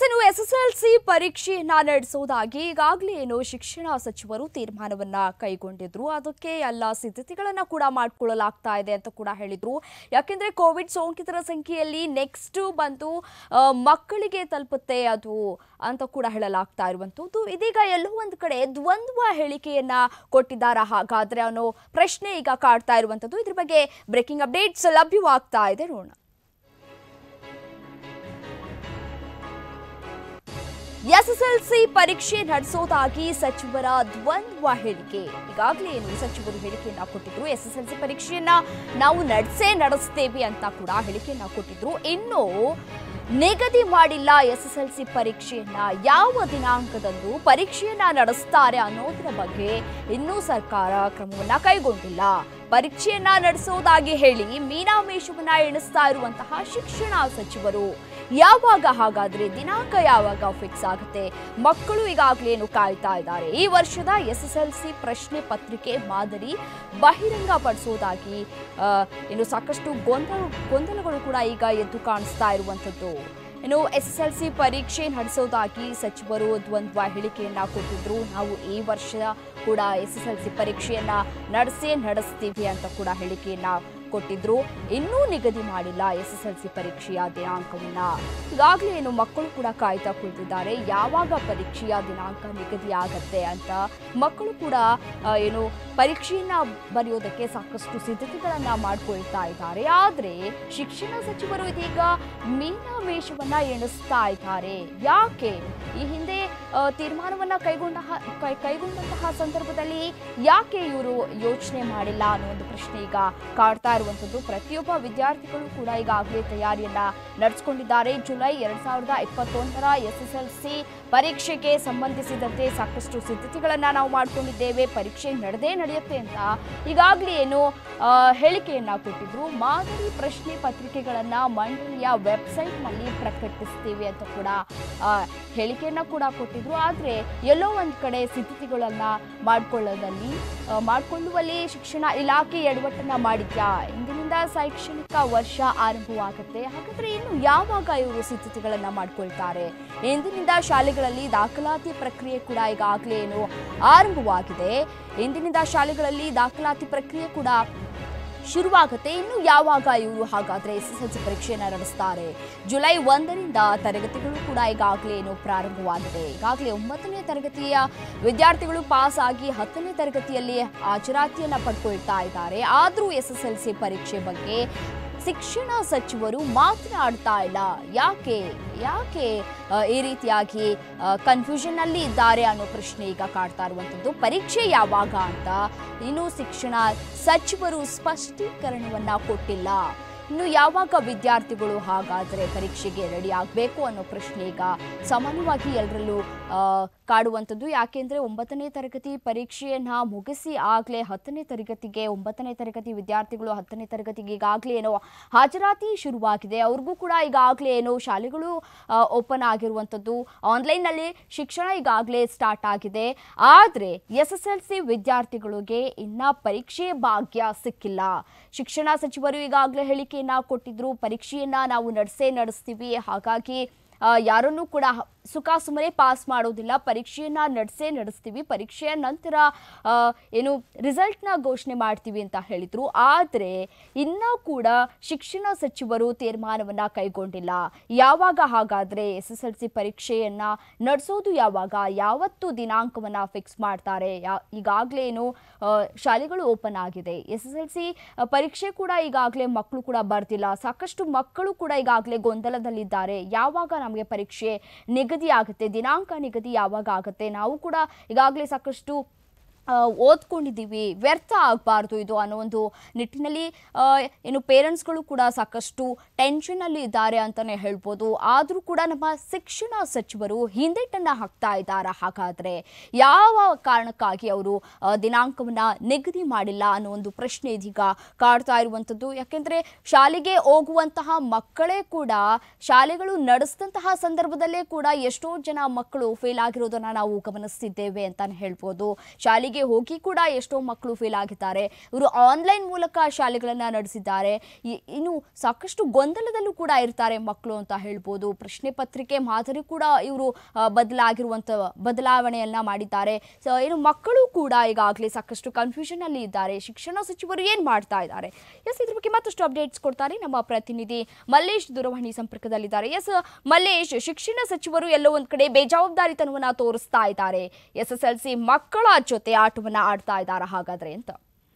S ಇನ್ನು S S L C ಪರೀಕ್ಷೆಯನ್ನ ನಡೆಸುವುದಾಗಿ ಈಗಾಗಲೇ ಏನು ಶಿಕ್ಷಣ ಸಚಿವರು ತೀರ್ಮಾನವನ್ನ ಕೈಗೊಂಡಿದ್ರು ಅದಕ್ಕೆ ಎಲ್ಲ ಸಿದ್ಧತೆಗಳನ್ನ ಕೂಡ ಮಾಡಿಕೊಳ್ಳಲಾಗ್ತಾ ಇದೆ ಅಂತ ಕೂಡ ಹೇಳಿದ್ರು ಯಾಕೆಂದ್ರೆ ಕೋವಿಡ್ ಸೋಂಕಿತರ ಸಂಖ್ಯೆಯಲ್ಲಿ ನೆಕ್ಸ್ಟ್ ಬಂದು ಆ, ಮಕ್ಕಳಿಗೆ ತಲುಪುತ್ತೆ ಅದು ಅಂತ ಕೂಡ ಹೇಳಲಾಗ್ತಾ ಇರುವಂತದ್ದು ಇದೀಗ ಎಲ್ಲೋ ಒಂದು ಕಡೆ ದ್ವಂದ್ವ ಹೇಳಿಕೆಯನ್ನ ಕೊಟ್ಟಿದ್ದಾರಾ ಹಾಗಾದ್ರೆ ಅನ್ನೋ ಪ್ರಶ್ನೆ ಈಗ ಕಾಡ್ತಾ ಇರುವಂತದ್ದು ಇದ್ರ ಬಗ್ಗೆ ಬ್ರೇಕಿಂಗ್ ಅಪ್ಡೇಟ್ಸ್ ಲಭ್ಯವಾಗ್ತಾ ಇದೆ ನೋಡೋಣ ಎಸ್ಎಸ್ಎಲ್ಸಿ ಪರೀಕ್ಷೆ ನಡೆಸೋದಾಗಿ ಸಚಿವರ ದ್ವಂದ್ವ ಹೇಳಿಕೆ ಈಗಾಗಲೇ ಏನು ಸಚಿವರು ಹೇಳಿಕೆಯನ್ನ ಕೊಟ್ಟಿದ್ರು ಎಸ್ಎಸ್ಎಲ್ಸಿ ಪರೀಕ್ಷೆಯನ್ನ ನಾವು ನಡೆಸೇ ನಡೆಸ್ತೇವೆ ಅಂತ ಕೂಡ ಹೇಳಿಕೆಯನ್ನ ಕೊಟ್ಟಿದ್ರು ಇನ್ನು ನಿಗದಿ ಮಾಡಿಲ್ಲ ಎಸ್ಎಸ್ಎಲ್ಸಿ ಪರೀಕ್ಷೆಯನ್ನ ಯಾವ ದಿನಾಂಕದಂದು ಪರೀಕ್ಷೆಯನ್ನ ನಡೆಸ್ತಾರೆ ಅನ್ನೋದರ ಬಗ್ಗೆ ಇನ್ನೂ ಸರ್ಕಾರ ಕ್ರಮವನ್ನ ಕೈಗೊಂಡಿಲ್ಲ ಪರೀಕ್ಷೆಯನ್ನ ನಡೆಸೋದಾಗಿ ಹೇಳಿ ಮೀನಾಮೇಷವನ್ನ ಎಣಿಸ್ತಾ ಇರುವಂತಹ ಶಿಕ್ಷಣ ಸಚಿವರು ಯಾವಾಗ ಹಾಗಾದ್ರೆ ದಿನಾಂಕ ಯಾವಾಗ ಫಿಕ್ಸ್ ಆಗುತ್ತೆ ಮಕ್ಕಳು ಈಗಾಗಲೇ ಏನು ಕಾಯ್ತಾ ಇದ್ದಾರೆ ಈ ವರ್ಷದ ಎಸ್ ಎಸ್ ಎಲ್ ಸಿ ಪ್ರಶ್ನೆ ಪತ್ರಿಕೆ ಮಾದರಿ ಬಹಿರಂಗ ಪಡಿಸೋದಾಗಿ ಆ, ಇನ್ನು ಸಾಕಷ್ಟು ಗೊಂದಲ ಗೊಂದಲಗಳು ಕೂಡ ಈಗ ಎದ್ದು ಕಾಣಿಸ್ತಾ ಇರುವಂಥದ್ದು ಇನ್ನು ಎಸ್ ಎಸ್ ಎಲ್ ಸಿ ಪರೀಕ್ಷೆ ನಡೆಸೋದಾಗಿ ಸಚಿವರು ದ್ವಂದ್ವ ಹೇಳಿಕೆಯನ್ನ ಕೊಟ್ಟಿದ್ರು ನಾವು ಈ ವರ್ಷ ಕೂಡ ಎಸ್ ಎಸ್ ಎಲ್ ಸಿ ಪರೀಕ್ಷೆಯನ್ನ ನಡೆಸೇ ನಡೆಸ್ತೀವಿ ಅಂತ ಕೂಡ ಹೇಳಿಕೆಯನ್ನ ಕೊಟ್ಟಿದ್ರು ಇನ್ನೂ ನಿಗದಿ ಮಾಡಿಲ್ಲ ಎಸ್ ಎಸ್ ಎಲ್ ಸಿ ಪರೀಕ್ಷೆಯ ದಿನಾಂಕವನ್ನ ಈಗಾಗಲೇ ಏನು ಮಕ್ಕಳು ಕೂಡ ಕಾಯ್ತಾ ಕುಳಿತಿದ್ದಾರೆ ಯಾವಾಗ ಪರೀಕ್ಷೆಯ ದಿನಾಂಕ ನಿಗದಿ ಆಗತ್ತೆ ಅಂತ ಮಕ್ಕಳು ಕೂಡ ಆ, ಏನು ಪರೀಕ್ಷೆಯನ್ನ ಬರೆಯೋದಕ್ಕೆ ಸಾಕಷ್ಟು ಸಿದ್ಧತೆಗಳನ್ನ ಮಾಡ್ಕೊಳ್ತಾ ಇದ್ದಾರೆ ಆದ್ರೆ ಶಿಕ್ಷಣ ಸಚಿವರು ಇದೀಗ ಮೀನಾಮೇಷವನ್ನ ಎಣಿಸ್ತಾ ಇದ್ದಾರೆ ಯಾಕೆ ಈ ಹಿಂದೆ ಆ, ತೀರ್ಮಾನವನ್ನ ಕೈಗೊಂಡ ಕೈ- ಕೈಗೊಂಡಂತಹ ಸಂದರ್ಭದಲ್ಲಿ ಯಾಕೆ ಇವರು ಯೋಚನೆ ಮಾಡಿಲ್ಲ ಅನ್ನೋ ಒಂದು ಪ್ರಶ್ನೆ ಈಗ ಕಾಡ್ತಾ ಇರುವಂತದ್ದು ಪ್ರತಿಯೊಬ್ಬ ವಿದ್ಯಾರ್ಥಿಗಳು ಕೂಡ ಈಗಾಗಲೇ ತಯಾರಿಯನ್ನ ನಡೆಸಿಕೊಂಡಿದ್ದಾರೆ ಜುಲೈ ಎರಡ್ ಸಾವಿರದ ಇಪ್ಪತ್ತೊಂದರ ಎಸ್ ಎಸ್ ಎಲ್ ಸಿ ಪರೀಕ್ಷೆಗೆ ಸಂಬಂಧಿಸಿದಂತೆ ಸಾಕಷ್ಟು ಸಿದ್ಧತೆಗಳನ್ನ ನಾವು ಮಾಡ್ಕೊಂಡಿದ್ದೇವೆ ಪರೀಕ್ಷೆ ನಡೆದೇ ನಡೆಯುತ್ತೆ ಅಂತ ಈಗಾಗಲೇ ಏನು ಆ, ಹೇಳಿಕೆಯನ್ನ ಕೊಟ್ಟಿದ್ರು ಮಾದರಿ ಪ್ರಶ್ನೆ ಪತ್ರಿಕೆಗಳನ್ನ ಮಂಡಳಿಯ ವೆಬ್ಸೈಟ್ನಲ್ಲಿ ಪ್ರಕಟಿಸ್ತೀವಿ ಅಂತ ಕೂಡ ಆ, ಹೇಳಿಕೆಯನ್ನ ಕೂಡ ಕೊಟ್ಟಿದ್ರು ಆದ್ರೆ ಎಲ್ಲೋ ಒಂದ್ ಕಡೆ ಸಿದ್ಧತೆಗಳನ್ನ ಮಾಡ್ಕೊಳ್ಳೋದಲ್ಲಿ ಆ, ಮಾಡ್ಕೊಳ್ಳುವಲ್ಲಿ ಶಿಕ್ಷಣ ಇಲಾಖೆ ಎಡವಟ್ಟನ್ನ ಮಾಡಿದ್ಯಾ ಇಂದಿನಿಂದ ಶೈಕ್ಷಣಿಕ ವರ್ಷ ಆರಂಭವಾಗುತ್ತೆ ಹಾಗಾದ್ರೆ ಇನ್ನು ಯಾವಾಗ ಇವರು ಸಿದ್ಧತೆಗಳನ್ನ ಮಾಡ್ಕೊಳ್ತಾರೆ ಇಂದಿನಿಂದ ಶಾಲೆಗಳಲ್ಲಿ ದಾಖಲಾತಿ ಪ್ರಕ್ರಿಯೆ ಕೂಡ ಈಗಾಗಲೇ ಏನು ಆರಂಭವಾಗಿದೆ ಇಂದಿನಿಂದ ಶಾಲೆಗಳಲ್ಲಿ ದಾಖಲಾತಿ ಪ್ರಕ್ರಿಯೆ ಕೂಡ ಶುರುವಾಗುತ್ತೆ ಇನ್ನು ಯಾವಾಗ ಇವರು ಹಾಗಾದ್ರೆ ಎಸ್ ಎಸ್ ಎಲ್ ಸಿ ಪರೀಕ್ಷೆಯನ್ನ ನಡೆಸ್ತಾರೆ ಜುಲೈ ಒಂದರಿಂದ ತರಗತಿಗಳು ಕೂಡ ಈಗಾಗಲೇ ಏನು ಪ್ರಾರಂಭವಾಗಿದೆ ಈಗಾಗಲೇ ಒಂಬತ್ತನೇ ತರಗತಿಯ ವಿದ್ಯಾರ್ಥಿಗಳು ಪಾಸ್ ಆಗಿ ಹತ್ತನೇ ತರಗತಿಯಲ್ಲಿ ಹಾಜರಾತಿಯನ್ನ ಪಡ್ಕೊಳ್ತಾ ಇದ್ದಾರೆ ಆದರೂ ಎಸ್ ಎಸ್ ಎಲ್ ಸಿ ಪರೀಕ್ಷೆ ಬಗ್ಗೆ ಶಿಕ್ಷಣ ಸಚಿವರು ಮಾತನಾಡ್ತಾ ಇಲ್ಲ ಯಾಕೆ ಯಾಕೆ ಆ, ಈ ರೀತಿಯಾಗಿ ಕನ್ಫ್ಯೂಷನ್ ಅಲ್ಲಿ ಇದ್ದಾರೆ ಅನ್ನೋ ಪ್ರಶ್ನೆ ಈಗ ಕಾಡ್ತಾ ಇರುವಂಥದ್ದು ಪರೀಕ್ಷೆ ಯಾವಾಗ ಅಂತ ಇನ್ನು ಶಿಕ್ಷಣ ಸಚಿವರು ಸ್ಪಷ್ಟೀಕರಣವನ್ನ ಕೊಟ್ಟಿಲ್ಲ ಇನ್ನು ಯಾವಾಗ ವಿದ್ಯಾರ್ಥಿಗಳು ಹಾಗಾದರೆ ಪರೀಕ್ಷೆಗೆ ರೆಡಿ ಆಗಬೇಕು ಅನ್ನೋ ಪ್ರಶ್ನೆ ಈಗ ಸಾಮಾನ್ಯವಾಗಿ ಎಲ್ಲರಲ್ಲೂ ಆ, ಕಾಡುವಂಥದ್ದು ಯಾಕೆಂದ್ರೆ ಒಂಬತ್ತನೇ ತರಗತಿ ಪರೀಕ್ಷೆಯನ್ನ ಮುಗಿಸಿ ಆಗಲೇ ಹತ್ತನೇ ತರಗತಿಗೆ ಒಂಬತ್ತನೇ ತರಗತಿ ವಿದ್ಯಾರ್ಥಿಗಳು ಹತ್ತನೇ ತರಗತಿಗೆ ಈಗಾಗಲೇ ಏನೋ ಹಾಜರಾತಿ ಶುರುವಾಗಿದೆ ಅವ್ರಿಗೂ ಕೂಡ ಈಗಾಗಲೇ ಏನೋ ಶಾಲೆಗಳು ಓಪನ್ ಆಗಿರುವಂಥದ್ದು ಆನ್ಲೈನ್ನಲ್ಲಿ ಶಿಕ್ಷಣ ಈಗಾಗಲೇ ಸ್ಟಾರ್ಟ್ ಆಗಿದೆ ಆದರೆ ಎಸ್ ಎಸ್ ಎಲ್ ಸಿ ವಿದ್ಯಾರ್ಥಿಗಳಿಗೆ ಇನ್ನ ಪರೀಕ್ಷೆ ಭಾಗ್ಯ ಸಿಕ್ಕಿಲ್ಲ ಶಿಕ್ಷಣ ಸಚಿವರು ಈಗಾಗಲೇ ಹೇಳಿಕೆಯನ್ನ ಕೊಟ್ಟಿದ್ರು ಪರೀಕ್ಷೆಯನ್ನ ನಾವು ನಡೆಸೇ ನಡೆಸ್ತೀವಿ ಹಾಗಾಗಿ ಆ, ಯಾರನ್ನೂ ಕೂಡ ಹ- ಸುಖ ಸುಮ್ಮನೆ ಪಾಸ್ ಮಾಡೋದಿಲ್ಲ ಪರೀಕ್ಷೆಯನ್ನ ನಡೆಸೇ ನಡೆಸ್ತೀವಿ ಪರೀಕ್ಷೆಯ ನಂತರ ಆ, ಏನು ರಿಸಲ್ಟ್ನ ಘೋಷಣೆ ಮಾಡ್ತೀವಿ ಅಂತ ಹೇಳಿದ್ರು ಆದರೆ ಇನ್ನೂ ಕೂಡ ಶಿಕ್ಷಣ ಸಚಿವರು ತೀರ್ಮಾನವನ್ನ ಕೈಗೊಂಡಿಲ್ಲ ಯಾವಾಗ ಹಾಗಾದ್ರೆ ಎಸ್ ಎಸ್ ಎಲ್ ಸಿ ಪರೀಕ್ಷೆಯನ್ನ ನಡೆಸೋದು ಯಾವಾಗ ಯಾವತ್ತು ದಿನಾಂಕವನ್ನ ಫಿಕ್ಸ್ ಮಾಡ್ತಾರೆ ಯಾ- ಈಗಾಗಲೇ ಏನು ಆ, ಶಾಲೆಗಳು ಓಪನ್ ಆಗಿದೆ ಎಸ್ ಎಸ್ ಎಲ್ ಸಿ ಪರೀಕ್ಷೆ ಕೂಡ ಈಗಾಗಲೇ ಮಕ್ಕಳು ಕೂಡ ಬರ್ತಿಲ್ಲ ಸಾಕಷ್ಟು ಮಕ್ಕಳು ಕೂಡ ಈಗಾಗಲೇ ಗೊಂದಲದಲ್ಲಿದ್ದಾರೆ ಯಾವಾಗ ನಮಗೆ ಪರೀಕ್ಷೆ ನಿಗದಿ ಆಗುತ್ತೆ ದಿನಾಂಕ ನಿಗದಿ ಯಾವಾಗ ಆಗುತ್ತೆ ನಾವು ಕೂಡ ಈಗಾಗಲೇ ಸಾಕಷ್ಟು ಆ, ಓದ್ಕೊಂಡಿದ್ದೀವಿ ವ್ಯರ್ಥ ಆಗಬಾರ್ದು ಇದು ಅನ್ನೋ ಒಂದು ನಿಟ್ಟಿನಲ್ಲಿ ಆ, ಏನು ಪೇರೆಂಟ್ಸ್ಗಳು ಕೂಡ ಸಾಕಷ್ಟು ಟೆನ್ಷನಲ್ಲಿ ಇದ್ದಾರೆ ಅಂತಲೇ ಹೇಳ್ಬೋದು ಆದರೂ ಕೂಡ ನಮ್ಮ ಶಿಕ್ಷಣ ಸಚಿವರು ಹಿಂದೆಟನ್ನು ಹಾಕ್ತಾ ಇದ್ದಾರೆ ಹಾಗಾದರೆ ಯಾವ ಕಾರಣಕ್ಕಾಗಿ ಅವರು ದಿನಾಂಕವನ್ನು ನಿಗದಿ ಮಾಡಿಲ್ಲ ಅನ್ನೋ ಒಂದು ಪ್ರಶ್ನೆ ಇದೀಗ ಕಾಡ್ತಾ ಇರುವಂಥದ್ದು ಯಾಕೆಂದರೆ ಶಾಲೆಗೆ ಹೋಗುವಂತಹ ಮಕ್ಕಳೇ ಕೂಡ ಶಾಲೆಗಳು ನಡೆಸಿದಂತಹ ಸಂದರ್ಭದಲ್ಲೇ ಕೂಡ ಎಷ್ಟೋ ಜನ ಮಕ್ಕಳು ಫೇಲ್ ಆಗಿರೋದನ್ನ ನಾವು ಗಮನಿಸ್ತಿದ್ದೇವೆ ಅಂತಾನೆ ಹೇಳ್ಬೋದು ಶಾಲೆಗೆ ಶಾಲೆಗಳಿಗೆ ಹೋಗಿ ಕೂಡ ಎಷ್ಟೋ ಮಕ್ಕಳು ಫೇಲ್ ಆಗಿದ್ದಾರೆ ಇವರು ಆನ್ಲೈನ್ ಮೂಲಕ ಶಾಲೆಗಳನ್ನ ನಡೆಸಿದ್ದಾರೆ ಇ- ಇನ್ನು ಸಾಕಷ್ಟು ಗೊಂದಲದಲ್ಲೂ ಕೂಡ ಇರ್ತಾರೆ ಮಕ್ಕಳು ಅಂತ ಹೇಳ್ಬೋದು ಪ್ರಶ್ನೆ ಪತ್ರಿಕೆ ಮಾದರಿ ಕೂಡ ಇವರು ಬದಲಾಗಿರುವಂತ ಬದಲಾವಣೆಯನ್ನ ಮಾಡಿದ್ದಾರೆ ಸೊ ಏನು ಮಕ್ಕಳು ಕೂಡ ಈಗಾಗಲೇ ಸಾಕಷ್ಟು ಕನ್ಫ್ಯೂಷನ್ ಅಲ್ಲಿ ಇದ್ದಾರೆ ಶಿಕ್ಷಣ ಸಚಿವರು ಏನ್ ಮಾಡ್ತಾ ಇದ್ದಾರೆ ಎಸ್ ಇದ್ರ ಬಗ್ಗೆ ಮತ್ತಷ್ಟು ಅಪ್ಡೇಟ್ಸ್ ಕೊಡ್ತಾರೆ ನಮ್ಮ ಪ್ರತಿನಿಧಿ ಮಲ್ಲೇಶ್ ದೂರವಾಣಿ ಸಂಪರ್ಕದಲ್ಲಿದ್ದಾರೆ ಎಸ್ ಮಲ್ಲೇಶ್ ಶಿಕ್ಷಣ ಸಚಿವರು ಎಲ್ಲೋ ಒಂದ್ ಕಡೆ ಬೇಜವಾಬ್ದಾರಿತನವನ್ನ ತೋರಿಸ್ತಾ ಇದ್ದಾರೆ ಎಸ್ ಎಸ್ ಎಲ್ ಸಿ ಮಕ್ಕಳ ಜೊತೆ ಆಟವನ್ನ ಆಡ್ತಾ ಇದ್ದಾರೆ ಹಾಗಾದ್ರೆ ಅಂತ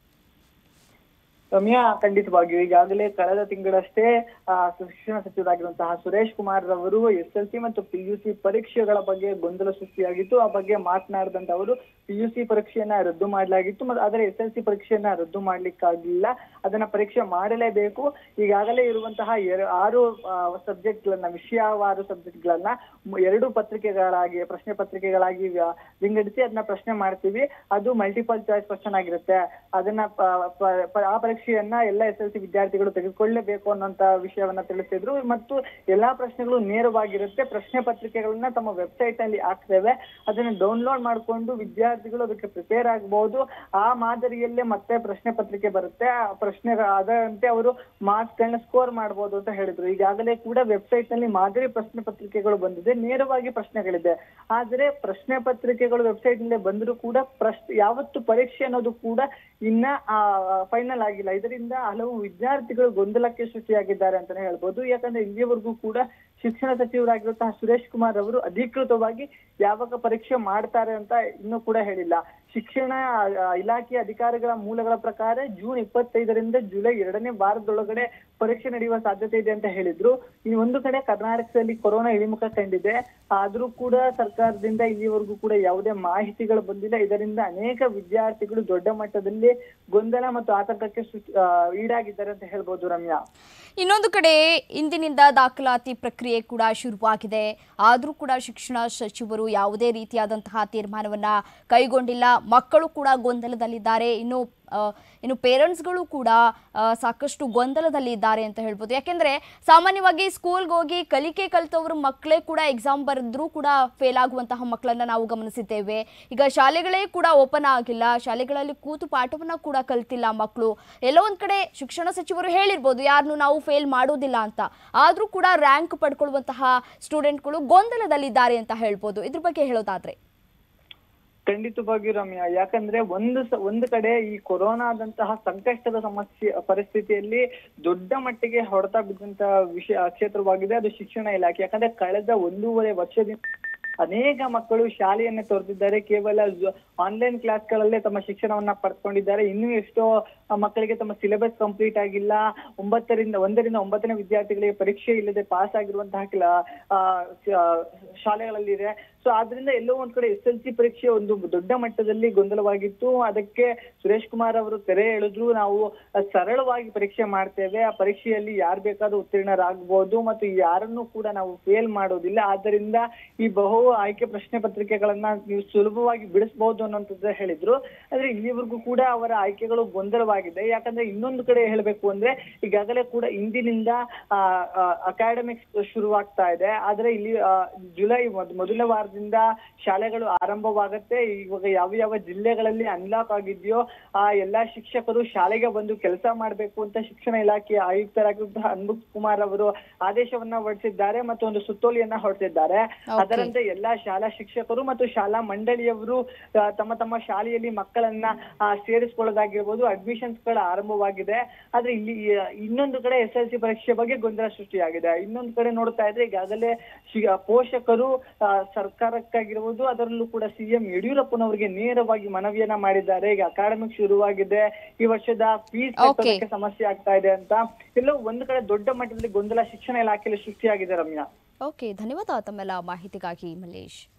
ರಮ್ಯಾ ಖಂಡಿತವಾಗಿಯೂ ಈಗಾಗಲೇ ಕಳೆದ ತಿಂಗಳಷ್ಟೇ ಆ, ಶಿಕ್ಷಣ ಸಚಿವರಾಗಿರುವಂತಹ ಸುರೇಶ್ ಕುಮಾರ್ ರವರು ಎಸ್ ಎಲ್ ಸಿ ಮತ್ತು ಪಿ ಯು ಸಿ ಪರೀಕ್ಷೆಗಳ ಬಗ್ಗೆ ಗೊಂದಲ ಸೃಷ್ಟಿಯಾಗಿತ್ತು ಆ ಬಗ್ಗೆ ಮಾತನಾಡಿದಂತ ಅವರು ಪಿ ಯು ಸಿ ಪರೀಕ್ಷೆಯನ್ನ ರದ್ದು ಮಾಡಲಾಗಿತ್ತು ಮತ್ತು ಆದರೆ ಎಸ್ ಎಲ್ ಸಿ ಪರೀಕ್ಷೆಯನ್ನ ರದ್ದು ಮಾಡ್ಲಿಕ್ಕಾಗಿಲ್ಲ ಅದನ್ನ ಪರೀಕ್ಷೆ ಮಾಡಲೇಬೇಕು ಈಗಾಗಲೇ ಇರುವಂತಹ ಎರ- ಆರು ಸಬ್ಜೆಕ್ಟ್ ಗಳನ್ನ ವಿಷಯವಾರು ಸಬ್ಜೆಕ್ಟ್ ಗಳನ್ನ ಮ್- ಎರಡು ಪತ್ರಿಕೆಗಳಾಗಿ ಪ್ರಶ್ನೆ ಪತ್ರಿಕೆಗಳಾಗಿ ವ್ಯ- ವಿಂಗಡಿಸಿ ಅದನ್ನ ಪ್ರಶ್ನೆ ಮಾಡ್ತೀವಿ ಅದು ಮಲ್ಟಿಪಲ್ ಚಾಯ್ಸ್ ಕ್ವಶನ್ ಆಗಿರುತ್ತೆ ಅದನ್ನ ಪ- ಪ- ಪ- ಆ ಪರೀಕ್ಷೆಯನ್ನ ಎಲ್ಲ ಎಸ್ ಎಲ್ ಸಿ ವಿದ್ಯಾರ್ಥಿಗಳು ತೆಗೆದುಕೊಳ್ಳಲೇಬೇಕು ಅನ್ನೋಂತ ವಿಷಯವನ್ನ ತಿಳಿಸಿದ್ರು ಮತ್ತು ಎಲ್ಲಾ ಪ್ರಶ್ನೆಗಳು ನೇರವಾಗಿರುತ್ತೆ ಪ್ರಶ್ನೆ ಪತ್ರಿಕೆಗಳನ್ನ ತಮ್ಮ ವೆಬ್ಸೈಟ್ ನಲ್ಲಿ ಹಾಕ್ತೇವೆ ಅದನ್ನ ಡೌನ್ಲೋಡ್ ಮಾಡ್ಕೊಂಡು ವಿದ್ಯಾರ್ಥಿಗಳು ಅದಕ್ಕೆ ಪ್ರಿಪೇರ್ ಆಗಬಹುದು ಆ ಮಾದರಿಯಲ್ಲೇ ಮತ್ತೆ ಪ್ರಶ್ನೆ ಪತ್ರಿಕೆ ಬರುತ್ತೆ ಆ ಪ್ರಶ್ನೆ ಅದರಂತೆ ಅವರು ಮಾರ್ಕ್ಸ್ ಗಳನ್ನ ಸ್ಕೋರ್ ಮಾಡಬಹುದು ಅಂತ ಹೇಳಿದ್ರು ಈಗಾಗಲೇ ಕೂಡ ವೆಬ್ಸೈಟ್ ನಲ್ಲಿ ಮಾದರಿ ಪ್ರಶ್ನೆ ಪತ್ರಿಕೆಗಳು ಬಂದಿದೆ ನೇರವಾಗಿ ಪ್ರಶ್ನೆಗಳಿದೆ ಆದ್ರೆ ಪ್ರಶ್ನೆ ಪತ್ರಿಕೆಗಳು ವೆಬ್ಸೈಟ್ ನಲ್ಲಿ ಬಂದರೂ ಕೂಡ ಪ್ರಶ್ನೆ ಯಾವತ್ತು ಪರೀಕ್ಷೆ ಅನ್ನೋದು ಕೂಡ ಇನ್ನ ಫೈನಲ್ ಆಗಿಲ್ಲ ಇದರಿಂದ ಹಲವು ವಿದ್ಯಾರ್ಥಿಗಳು ಗೊಂದಲಕ್ಕೆ ಸೃಷ್ಟಿಯಾಗಿದ್ದಾರೆ ಅಂತಾನೆ ಹೇಳ್ಬೋದು ಯಾಕಂದ್ರೆ ಇಲ್ಲಿಯವರೆಗೂ ಕೂಡ ಶಿಕ್ಷಣ ಸಚಿವರಾಗಿರುವಂತಹ ಸುರೇಶ್ ಕುಮಾರ್ ಅವರು ಅಧಿಕೃತವಾಗಿ ಯಾವಾಗ ಪರೀಕ್ಷೆ ಮಾಡ್ತಾರೆ ಅಂತ ಇನ್ನೂ ಕೂಡ ಹೇಳಿಲ್ಲ ಶಿಕ್ಷಣ ಆ, ಇಲಾಖೆ ಅಧಿಕಾರಿಗಳ ಮೂಲಗಳ ಪ್ರಕಾರ ಜೂನ್ ಇಪ್ಪತ್ತೈದರಿಂದ ಜುಲೈ ಎರಡನೇ ವಾರದೊಳಗಡೆ ಪರೀಕ್ಷೆ ನಡೆಯುವ ಸಾಧ್ಯತೆ ಇದೆ ಅಂತ ಹೇಳಿದ್ರು ಈ ಒಂದು ಕಡೆ ಕರ್ನಾಟಕದಲ್ಲಿ ಕೊರೋನಾ ಇಳಿಮುಖ ಕಂಡಿದೆ ಆದ್ರೂ ಕೂಡ ಸರ್ಕಾರದಿಂದ ಇಲ್ಲಿವರೆಗೂ ಕೂಡ ಯಾವುದೇ ಮಾಹಿತಿಗಳು ಬಂದಿಲ್ಲ ಇದರಿಂದ ಅನೇಕ ವಿದ್ಯಾರ್ಥಿಗಳು ದೊಡ್ಡ ಮಟ್ಟದಲ್ಲಿ ಗೊಂದಲ ಮತ್ತು ಆತಂಕಕ್ಕೆ ಸೃಷ್ಟಿ- ಆ, ಈಡಾಗಿದ್ದಾರೆ ಅಂತ ಹೇಳ್ಬೋದು ರಮ್ಯಾ ಇನ್ನೊಂದು ಕಡೆ ಇಂದಿನಿಂದ ದಾಖಲಾತಿ ಪ್ರಕ್ರಿಯೆ ಕೂಡ ಶುರುವಾಗಿದೆ ಆದರೂ ಕೂಡ ಶಿಕ್ಷಣ ಸಚಿವರು ಯಾವುದೇ ರೀತಿಯಾದಂತಹ ತೀರ್ಮಾನವನ್ನ ಕೈಗೊಂಡಿಲ್ಲ ಮಕ್ಕಳು ಕೂಡ ಗೊಂದಲದಲ್ಲಿದ್ದಾರೆ ಇನ್ನು ಆ, ಇನ್ನು ಪೇರೆಂಟ್ಸ್ಗಳು ಕೂಡ ಆ, ಸಾಕಷ್ಟು ಗೊಂದಲದಲ್ಲಿದ್ದಾರೆ ಅಂತ ಹೇಳ್ಬೋದು ಯಾಕೆಂದ್ರೆ ಸಾಮಾನ್ಯವಾಗಿ ಸ್ಕೂಲ್ಗೆ ಹೋಗಿ ಕಲಿಕೆ ಕಲಿತವರು ಮಕ್ಕಳೇ ಕೂಡ ಎಕ್ಸಾಮ್ ಬರೆದ್ರೂ ಕೂಡ ಫೇಲ್ ಆಗುವಂತಹ ಮಕ್ಕಳನ್ನ ನಾವು ಗಮನಿಸಿದ್ದೇವೆ ಈಗ ಶಾಲೆಗಳೇ ಕೂಡ ಓಪನ್ ಆಗಿಲ್ಲ ಶಾಲೆಗಳಲ್ಲಿ ಕೂತು ಪಾಠವನ್ನ ಕೂಡ ಕಲ್ತಿಲ್ಲ ಮಕ್ಕಳು ಎಲ್ಲೋ ಒಂದ್ ಕಡೆ ಶಿಕ್ಷಣ ಸಚಿವರು ಹೇಳಿರ್ಬೋದು ಯಾರನ್ನು ನಾವು ಫೇಲ್ ಮಾಡೋದಿಲ್ಲ ಅಂತ ಆದ್ರೂ ಕೂಡ ರ್ಯಾಂಕ್ ಪಡ್ಕೊಳ್ಳುವಂತಹ ಸ್ಟೂಡೆಂಟ್ಗಳು ಗೊಂದಲದಲ್ಲಿದ್ದಾರೆ ಅಂತ ಹೇಳ್ಬೋದು ಇದ್ರ ಬಗ್ಗೆ ಹೇಳೋದಾದ್ರೆ ಖಂಡಿತವಾಗಿಯೂ ರಮ್ಯಾ ಯಾಕಂದ್ರೆ ಒಂದು ಸ- ಒಂದು ಕಡೆ ಈ ಕೊರೋನಾದಂತಹ ಸಂಕಷ್ಟದ ಸಮಸ್ಯೆ ಪರಿಸ್ಥಿತಿಯಲ್ಲಿ ದೊಡ್ಡ ಮಟ್ಟಿಗೆ ಹೊಡೆತ ಬಿದ್ದಂತಹ ವಿಷಯ ಕ್ಷೇತ್ರವಾಗಿದೆ ಅದು ಶಿಕ್ಷಣ ಇಲಾಖೆ ಯಾಕಂದ್ರೆ ಕಳೆದ ಒಂದೂವರೆ ವರ್ಷದಿಂದ ಅನೇಕ ಮಕ್ಕಳು ಶಾಲೆಯನ್ನೇ ತೊರೆದಿದ್ದಾರೆ ಕೇವಲ ಆನ್ಲೈನ್ ಕ್ಲಾಸ್ಗಳಲ್ಲೇ ತಮ್ಮ ಶಿಕ್ಷಣವನ್ನ ಪಡ್ಕೊಂಡಿದ್ದಾರೆ ಇನ್ನೂ ಎಷ್ಟೋ ಆ, ಮಕ್ಕಳಿಗೆ ತಮ್ಮ ಸಿಲೆಬಸ್ ಕಂಪ್ಲೀಟ್ ಆಗಿಲ್ಲ ಒಂಬತ್ತರಿಂದ ಒಂದರಿಂದ ಒಂಬತ್ತನೇ ವಿದ್ಯಾರ್ಥಿಗಳಿಗೆ ಪರೀಕ್ಷೆ ಇಲ್ಲದೆ ಪಾಸ್ ಆಗಿರುವಂತಹ ಕೆಲ ಆ, ಶ- ಶಾಲೆಗಳಲ್ಲಿದೆ ಸೊ ಆದ್ರಿಂದ ಎಲ್ಲೋ ಒಂದ್ ಕಡೆ ಎಸ್ ಎಲ್ ಸಿ ಪರೀಕ್ಷೆ ಒಂದು ದೊಡ್ಡ ಮಟ್ಟದಲ್ಲಿ ಗೊಂದಲವಾಗಿತ್ತು ಅದಕ್ಕೆ ಸುರೇಶ್ ಕುಮಾರ್ ಅವರು ತೆರೆ ಎಳೆದ್ರು ನಾವು ಸರಳವಾಗಿ ಪರೀಕ್ಷೆ ಮಾಡ್ತೇವೆ ಆ ಪರೀಕ್ಷೆಯಲ್ಲಿ ಯಾರು ಬೇಕಾದ್ರೂ ಉತ್ತೀರ್ಣರಾಗಬಹುದು ಮತ್ತು ಯಾರನ್ನೂ ಕೂಡ ನಾವು ಫೇಲ್ ಮಾಡೋದಿಲ್ಲ ಆದ್ದರಿಂದ ಈ ಬಹು ಆಯ್ಕೆ ಪ್ರಶ್ನೆ ಪತ್ರಿಕೆಗಳನ್ನ ನೀವು ಸುಲಭವಾಗಿ ಬಿಡಿಸಬಹುದು ಅನ್ನೋಂಥದ್ದು ಹೇಳಿದ್ರು ಆದ್ರೆ ಇಲ್ಲಿವರೆಗೂ ಕೂಡ ಅವರ ಆಯ್ಕೆಗಳು ಗೊಂದಲವಾಗಿದೆ ಯಾಕಂದ್ರೆ ಇನ್ನೊಂದು ಕಡೆ ಹೇಳ್ಬೇಕು ಅಂದ್ರೆ ಈಗಾಗಲೇ ಕೂಡ ಇಂದಿನಿಂದ ಅಕಾಡೆಮಿಕ್ಸ್ ಶುರುವಾಗ್ತಾ ಇದೆ ಆದ್ರೆ ಇಲ್ಲಿ ಆ, ಜುಲೈ ಮೊದ್- ಮೊದಲ ವಾರದಿಂದ ಶಾಲೆಗಳು ಆರಂಭವಾಗುತ್ತೆ ಇವಾಗ ಯಾವ ಯಾವ ಜಿಲ್ಲೆಗಳಲ್ಲಿ ಅನ್ಲಾಕ್ ಆಗಿದೆಯೋ ಆ ಎಲ್ಲಾ ಶಿಕ್ಷಕರು ಶಾಲೆಗೆ ಬಂದು ಕೆಲಸ ಮಾಡ್ಬೇಕು ಅಂತ ಶಿಕ್ಷಣ ಇಲಾಖೆಯ ಆಯುಕ್ತರಾಗಿರುವಂತಹ ಅನ್ಬುಕ್ ಕುಮಾರ್ ಅವರು ಆದೇಶವನ್ನ ಹೊರಡಿಸಿದ್ದಾರೆ ಮತ್ತು ಒಂದು ಸುತ್ತೋಲೆಯನ್ನ ಹೊರಡಿಸಿದ್ದಾರೆ ಅದರಂತೆ ಎಲ್ಲಾ ಶಾಲಾ ಶಿಕ್ಷಕರು ಮತ್ತು ಶಾಲಾ ಮಂಡಳಿಯವರು ಆ, ತಮ್ಮ ತಮ್ಮ ಶಾಲೆಯಲ್ಲಿ ಮಕ್ಕಳನ್ನ ಆ, ಸೇರಿಸ್ಕೊಳ್ಳೋದಾಗಿರ್ಬೋದು ಅಡ್ಮಿಷನ್ಸ್ ಗಳ ಆರಂಭವಾಗಿದೆ ಆದ್ರೆ ಇಲ್ಲಿ ಆ, ಇನ್ನೊಂದು ಕಡೆ ಎಸ್ ಎಲ್ ಸಿ ಪರೀಕ್ಷೆ ಬಗ್ಗೆ ಗೊಂದಲ ಸೃಷ್ಟಿಯಾಗಿದೆ ಇನ್ನೊಂದು ಕಡೆ ನೋಡ್ತಾ ಇದ್ರೆ ಈಗಾಗಲೇ ಶಿ- ಪೋಷಕರು ಆ, ಸರ್ಕಾರಕ್ಕಾಗಿರ್ಬೋದು ಅದರಲ್ಲೂ ಕೂಡ ಸಿಎಂ ಯಡಿಯೂರಪ್ಪನವರಿಗೆ ನೇರವಾಗಿ ಮನವಿಯನ್ನ ಮಾಡಿದ್ದಾರೆ ಈಗ ಅಕಾಡೆಮಿಕ್ ಶುರುವಾಗಿದೆ ಈ ವರ್ಷದ ಫೀಸ್ Okay. ಸಮಸ್ಯೆ ಆಗ್ತಾ ಇದೆ ಅಂತ ಎಲ್ಲೋ ಒಂದು ಕಡೆ ದೊಡ್ಡ ಮಟ್ಟದಲ್ಲಿ ಗೊಂದಲ ಶಿಕ್ಷಣ ಇಲಾಖೆಯಲ್ಲಿ ಸೃಷ್ಟಿಯಾಗಿದೆ ರಮ್ಯಾ ಓಕೆ ಧನ್ಯವಾದ ತಮ್ಮೆಲ್ಲ ಮಾಹಿತಿಗಾಗಿ ಮಲ್ಲೇಶ್